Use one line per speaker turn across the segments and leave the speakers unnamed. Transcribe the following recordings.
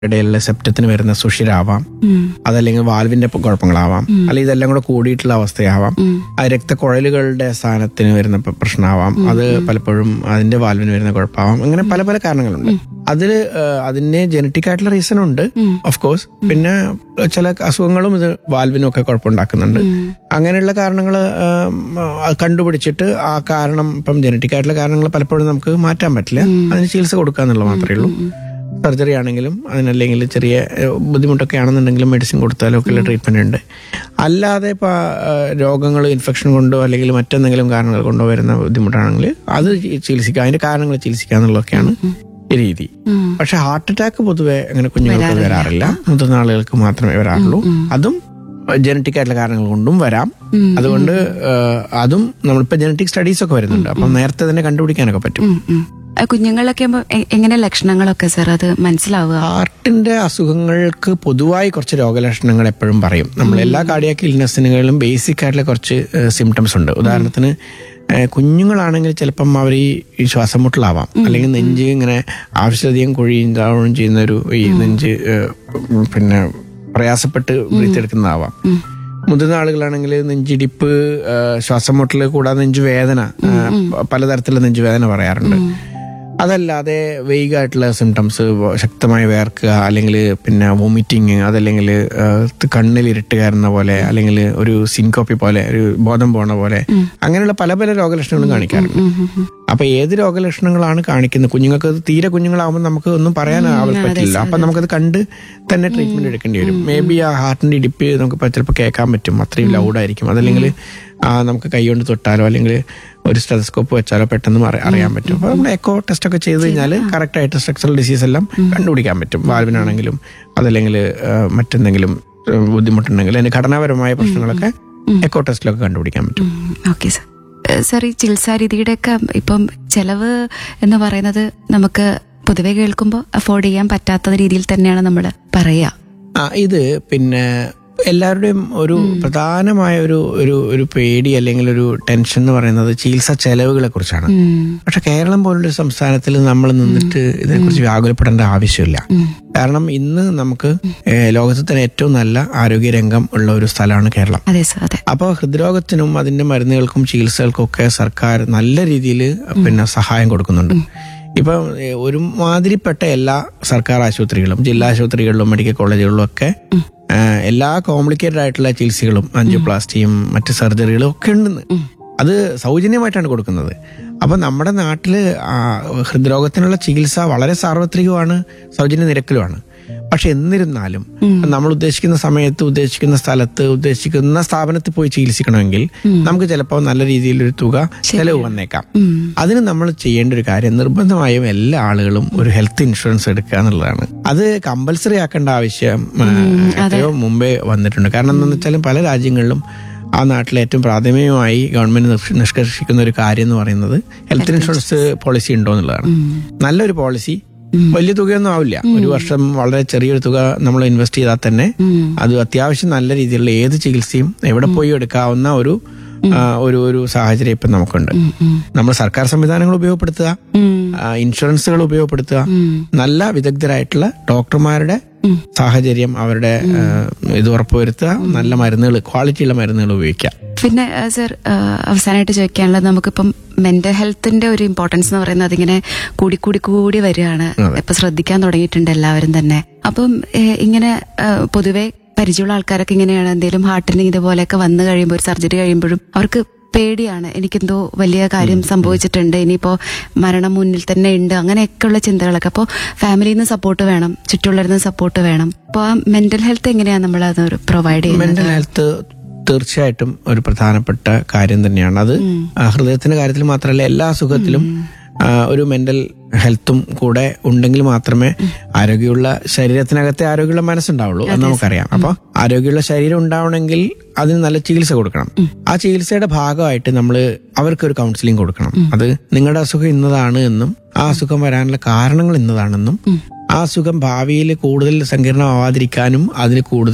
ഇടയിലുള്ള സെപ്റ്റത്തിന് വരുന്ന സുഷിരാവാം
ഉം.
അതല്ലെങ്കിൽ വാൽവിന്റെ പ- കുഴപ്പങ്ങളാവാം അല്ലെങ്കിൽ ഇതെല്ലാം കൂടെ കൂടിയിട്ടുള്ള അവസ്ഥയാവാം
ഉം.
അത് രക്തക്കുഴലുകളുടെ സ്ഥാനത്തിന് വരുന്ന പ- പ്രശ്നമാവാം അത് പലപ്പോഴും അതിന്റെ വാൽവിന് വരുന്ന കുഴപ്പമാവാം അങ്ങനെ പല പല കാരണങ്ങളുണ്ട് അതിൽ അതിന് ജനറ്റിക് ആയിട്ടുള്ള റീസൺ ഉണ്ട് ഓഫ് കോഴ്സ് പിന്നെ ചില അസുഖങ്ങളും ഇത് വാൽവിനും ഒക്കെ കുഴപ്പമുണ്ടാക്കുന്നുണ്ട് അങ്ങനെയുള്ള കാരണങ്ങൾ കണ്ടുപിടിച്ചിട്ട് ആ കാരണം ഇപ്പം ജനറ്റിക് ആയിട്ടുള്ള കാരണങ്ങൾ പലപ്പോഴും നമുക്ക് മാറ്റാൻ പറ്റില്ല അതിന് ചികിത്സ കൊടുക്കുക എന്നുള്ളത് മാത്രമേ ഉള്ളൂ സർജറി ആണെങ്കിലും അതിനല്ലെങ്കിൽ ചെറിയ ഏഹ്, ബുദ്ധിമുട്ടൊക്കെ ആണെന്നുണ്ടെങ്കിലും മെഡിസിൻ കൊടുത്താലും ഒക്കെയുള്ള ട്രീറ്റ്മെന്റ് ഉണ്ട് അല്ലാതെ ഇപ്പോൾ രോഗങ്ങൾ ഇൻഫെക്ഷൻ കൊണ്ടോ അല്ലെങ്കിൽ മറ്റെന്തെങ്കിലും കാരണങ്ങൾ കൊണ്ടോ വരുന്ന ബുദ്ധിമുട്ടാണെങ്കിൽ അത് ചികിത്സിക്കുക അതിന്റെ കാരണങ്ങൾ ചികിത്സിക്കുക എന്നുള്ളതൊക്കെയാണ് ഈ രീതി
ഉം.
പക്ഷെ ഹാർട്ട് അറ്റാക്ക് പൊതുവെ അങ്ങനെ കുഞ്ഞുങ്ങൾക്ക് വരാറില്ല മുതിർന്ന ആളുകൾക്ക് മാത്രമേ വരാറുള്ളൂ അതും ജനറ്റിക് ആയിട്ടുള്ള കാരണങ്ങൾ കൊണ്ടും വരാം അതുകൊണ്ട് ഏഹ്, അതും നമ്മളിപ്പോ ജനറ്റിക് സ്റ്റഡീസ് ഒക്കെ വരുന്നുണ്ട് അപ്പം നേരത്തെ തന്നെ കണ്ടുപിടിക്കാനൊക്കെ പറ്റും
ഉം, ഉം. ആ, കുഞ്ഞുങ്ങളിലൊക്കെ ആകുമ്പോ എ- എങ്ങനെ ലക്ഷണങ്ങളൊക്കെ സാർ അത് മനസ്സിലാവുക
ഹാർട്ടിന്റെ അസുഖങ്ങൾക്ക് പൊതുവായി കുറച്ച് രോഗലക്ഷണങ്ങൾ എപ്പോഴും പറയും നമ്മൾ എല്ലാ കാർഡിയാക് ഇൽനെസ്സിനുകളിലും ബേസിക് ആയിട്ടുള്ള കുറച്ച് സിംറ്റംസ് ഉണ്ട് ഉദാഹരണത്തിന് ഏഹ്, കുഞ്ഞുങ്ങളാണെങ്കിൽ ചിലപ്പം അവർ ഈ ശ്വാസം മുട്ടലാവാം അല്ലെങ്കിൽ നെഞ്ച് ഇങ്ങനെ ആവശ്യത്തിലധികം കുഴിയും താഴുകയും ചെയ്യുന്ന ഒരു ഈ നെഞ്ച് ഏഹ്, പിന്നെ പ്രയാസപ്പെട്ട് ബ്രീത്തെടുക്കുന്നതാവാം മുതിർന്ന ആളുകളാണെങ്കിൽ നെഞ്ചിടിപ്പ് ഏഹ്, ശ്വാസം മുട്ടൽ കൂടാതെ നെഞ്ചുവേദന ഏഹ്, പലതരത്തിലുള്ള നെഞ്ചുവേദന പറയാറുണ്ട് അതല്ലാതെ വൈകായിട്ടുള്ള സിംറ്റംസ് ശക്തമായി വേർക്കുക അല്ലെങ്കിൽ പിന്നെ വോമിറ്റിങ് അതല്ലെങ്കിൽ കണ്ണിൽ ഇരുട്ട് കയറുന്ന പോലെ അല്ലെങ്കിൽ ഒരു സിൻകോപ്പി പോലെ ഒരു ബോധം പോണ പോലെ അങ്ങനെയുള്ള പല പല രോഗലക്ഷണങ്ങളും കാണിക്കാറുണ്ട് അപ്പൊ ഏത് രോഗലക്ഷണങ്ങളാണ് കാണിക്കുന്നത് കുഞ്ഞുങ്ങൾക്ക് അത് തീരെ കുഞ്ഞുങ്ങളാവുമ്പോൾ നമുക്ക് ഒന്നും പറയാൻ ആവാൻ പറ്റില്ല അപ്പൊ നമുക്കത് കണ്ട് തന്നെ ട്രീറ്റ്മെന്റ് എടുക്കേണ്ടി വരും മേ ബി ആ ഹാർട്ടിന്റെ ഇടിപ്പ് നമുക്ക് ഇപ്പൊ ചിലപ്പോൾ കേൾക്കാൻ പറ്റും അത്രയും ലൗഡായിരിക്കും അതല്ലെങ്കിൽ ആ നമുക്ക് കൈ കൊണ്ട് തൊട്ടാലോ അല്ലെങ്കിൽ ഒരു സ്റ്റെതസ്കോപ്പ് വെച്ചാലോ പെട്ടെന്ന് അറി- അറിയാൻ പറ്റും അപ്പൊ നമ്മൾ എക്കോ ടെസ്റ്റ് ഒക്കെ ചെയ്ത് കഴിഞ്ഞാൽ കറക്റ്റ് ആയിട്ട് സ്ട്രക്ചറൽ ഡിസീസ് എല്ലാം കണ്ടുപിടിക്കാൻ പറ്റും വാൽവിനാണെങ്കിലും അതല്ലെങ്കിൽ ആ, മറ്റെന്തെങ്കിലും ആ, ബുദ്ധിമുട്ടുണ്ടെങ്കിൽ അതിന് ഘടനാപരമായ പ്രശ്നങ്ങളൊക്കെ എക്കോ ടെസ്റ്റിലൊക്കെ കണ്ടുപിടിക്കാൻ പറ്റും
ഓക്കെ സാർ ഏഹ് സാർ ഈ ചികിത്സാ രീതിയുടെയൊക്കെ ഇപ്പം ചെലവ് എന്ന് പറയുന്നത് നമുക്ക് പൊതുവെ കേൾക്കുമ്പോൾ അഫോർഡ് ചെയ്യാൻ പറ്റാത്ത രീതിയിൽ തന്നെയാണ് നമ്മൾ പറയുക
ആ ഇത് പിന്നെ എല്ലാവരുടെയും ഒരു പ്രധാനമായ ഒരു ഒരു ഒരു പേടി അല്ലെങ്കിൽ ഒരു ടെൻഷൻ എന്ന് പറയുന്നത് ചികിത്സാ ചെലവുകളെ കുറിച്ചാണ്
ഉം.
പക്ഷെ കേരളം പോലുള്ള സംസ്ഥാനത്തിൽ നമ്മൾ നിന്നിട്ട് ഇതിനെക്കുറിച്ച് വ്യാകുലപ്പെടേണ്ട ആവശ്യമില്ല കാരണം ഇന്ന് നമുക്ക് ഏഹ്, ലോകത്തിൽ തന്നെ ഏറ്റവും നല്ല ആരോഗ്യരംഗം ഉള്ള ഒരു സ്ഥലമാണ് കേരളം
അതെ സാർ അതെ
അപ്പോൾ ഹൃദ്രോഗത്തിനും അതിന്റെ മരുന്നുകൾക്കും ചികിത്സകൾക്കും ഒക്കെ സർക്കാർ നല്ല രീതിയിൽ പിന്നെ സഹായം കൊടുക്കുന്നുണ്ട് ഇപ്പം ഏഹ്, ഒരുമാതിരിപ്പെട്ട എല്ലാ സർക്കാർ ആശുപത്രികളും ജില്ലാ ആശുപത്രികളിലും മെഡിക്കൽ കോളേജുകളിലും ഒക്കെ ഏഹ്, എല്ലാ കോംപ്ലിക്കേറ്റഡ് ആയിട്ടുള്ള ചികിത്സകളും ആൻജിയോപ്ലാസ്റ്റിയും മറ്റ് സർജറികളും ഒക്കെ ഉണ്ടെന്ന് അത് സൗജന്യമായിട്ടാണ് കൊടുക്കുന്നത് അപ്പൊ നമ്മുടെ നാട്ടില് ആ, ഹൃദ്രോഗത്തിനുള്ള ചികിത്സ വളരെ സാർവത്രികമാണ് സൗജന്യ നിരക്കിലുമാണ് പക്ഷെ എന്നിരുന്നാലും നമ്മൾ ഉദ്ദേശിക്കുന്ന സമയത്ത് ഉദ്ദേശിക്കുന്ന സ്ഥലത്ത് ഉദ്ദേശിക്കുന്ന സ്ഥാപനത്തിൽ പോയി ചികിത്സിക്കണമെങ്കിൽ നമുക്ക് ചിലപ്പോൾ നല്ല രീതിയിൽ ഒരു തുക ചെലവ് വന്നേക്കാം അതിന് നമ്മൾ ചെയ്യേണ്ട ഒരു കാര്യം നിർബന്ധമായും എല്ലാ ആളുകളും ഒരു ഹെൽത്ത് ഇൻഷുറൻസ് എടുക്കുക എന്നുള്ളതാണ് അത് കമ്പൽസറി ആക്കേണ്ട ആവശ്യം ആ, എത്രയോ മുമ്പേ വന്നിട്ടുണ്ട് കാരണം എന്താണെന്ന് വെച്ചാൽ പല രാജ്യങ്ങളിലും ആ നാട്ടിലെ ഏറ്റവും പ്രാഥമികമായി ഗവൺമെന്റ് നിഷ്- നിഷ്കർഷിക്കുന്ന ഒരു കാര്യം എന്ന് പറയുന്നത് ഹെൽത്ത് ഇൻഷുറൻസ് പോളിസി ഉണ്ടോ എന്നുള്ളതാണ് നല്ലൊരു പോളിസി വലിയ തുകയൊന്നും ആവില്ല ഒരു വർഷം വളരെ ചെറിയൊരു തുക നമ്മൾ ഇൻവെസ്റ്റ് ചെയ്താൽ തന്നെ അത് അത്യാവശ്യം നല്ല രീതിയിലുള്ള ഏത് ചികിത്സയും എവിടെ പോയി എടുക്കാവുന്ന ഒരു ആ, ഒരു ഒരു സാഹചര്യം ഇപ്പം നമുക്കുണ്ട് നമ്മൾ സർക്കാർ സംവിധാനങ്ങൾ ഉപയോഗപ്പെടുത്തുക ആ, ഇൻഷുറൻസുകൾ ഉപയോഗപ്പെടുത്തുക നല്ല വിദഗ്ധരായിട്ടുള്ള ഡോക്ടർമാരുടെ സാഹചര്യം അവരുടെ ആ, ഇത് ഉറപ്പുവരുത്തുക നല്ല മരുന്നുകൾ ക്വാളിറ്റിയുള്ള മരുന്നുകൾ ഉപയോഗിക്കുക
പിന്നെ ആ, സർ ആ, അവസാനമായിട്ട് ചോദിക്കാനുള്ളത് നമുക്കിപ്പം മെന്റൽ ഹെൽത്തിന്റെ ഒരു ഇമ്പോർട്ടൻസ് എന്ന് പറയുന്നത് അതിങ്ങനെ കൂടി കൂടി കൂടി വരികയാണ് ഇപ്പൊ ശ്രദ്ധിക്കാൻ തുടങ്ങിയിട്ടുണ്ട് എല്ലാവരും തന്നെ അപ്പം ഏ, ഇങ്ങനെ ആ, പൊതുവെ പരിചയമുള്ള ആൾക്കാരൊക്കെ ഇങ്ങനെയാണ് എന്തെങ്കിലും ഹാർട്ടിന് ഇതുപോലെയൊക്കെ വന്നു കഴിയുമ്പോൾ ഒരു സർജറി കഴിയുമ്പോഴും അവർക്ക് പേടിയാണ് എനിക്കെന്തോ വലിയ കാര്യം സംഭവിച്ചിട്ടുണ്ട് ഇനിയിപ്പോ മരണം മുന്നിൽ തന്നെ ഉണ്ട് അങ്ങനെയൊക്കെയുള്ള ചിന്തകളൊക്കെ അപ്പോൾ ഫാമിലിയിൽ നിന്ന് സപ്പോർട്ട് വേണം ചുറ്റുള്ളവരിൽ നിന്ന് സപ്പോർട്ട് വേണം അപ്പോൾ ആ മെന്റൽ ഹെൽത്ത് എങ്ങനെയാണ് നമ്മൾ അത് പ്രൊവൈഡ് ചെയ്യുന്നത്
മെന്റൽ ഹെൽത്ത് തീർച്ചയായിട്ടും ഒരു പ്രധാനപ്പെട്ട കാര്യം തന്നെയാണ് അത് ആ, ഹൃദയത്തിന്റെ കാര്യത്തിൽ മാത്രമല്ല എല്ലാ അസുഖത്തിലും ആ, ഒരു മെന്റൽ ഹെൽത്തും കൂടെ ഉണ്ടെങ്കിൽ മാത്രമേ ആരോഗ്യമുള്ള ശരീരത്തിനകത്തെ ആരോഗ്യമുള്ള മനസ്സുണ്ടാവുള്ളൂ അത് നമുക്കറിയാം അപ്പൊ ആരോഗ്യമുള്ള ശരീരം ഉണ്ടാവണമെങ്കിൽ അതിന് നല്ല ചികിത്സ കൊടുക്കണം ആ ചികിത്സയുടെ ഭാഗമായിട്ട് നമ്മൾ അവർക്ക് ഒരു കൗൺസിലിംഗ് കൊടുക്കണം അത് നിങ്ങളുടെ അസുഖം ഇന്നതാണ് എന്നും ആ അസുഖം വരാനുള്ള കാരണങ്ങൾ ഇന്നതാണെന്നും ആ അസുഖം ഭാവിയിൽ കൂടുതൽ സങ്കീർണമാവാതിരിക്കാനും അതിന് കൂടുതൽ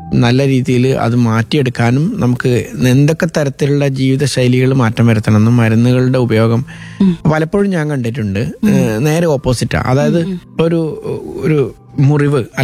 നല്ല രീതിയിൽ അത് മാറ്റിയെടുക്കാനും നമുക്ക് എന്തൊക്കെ തരത്തിലുള്ള ജീവിതശൈലികൾ മാറ്റം വരുത്തണമെന്നും മരുന്നുകളുടെ ഉപയോഗം പലപ്പോഴും ഞാൻ കണ്ടിട്ടുണ്ട് ഏഹ് നേരെ ഓപ്പോസിറ്റാ അതായത് ഒരു ഒരു മുറിവ്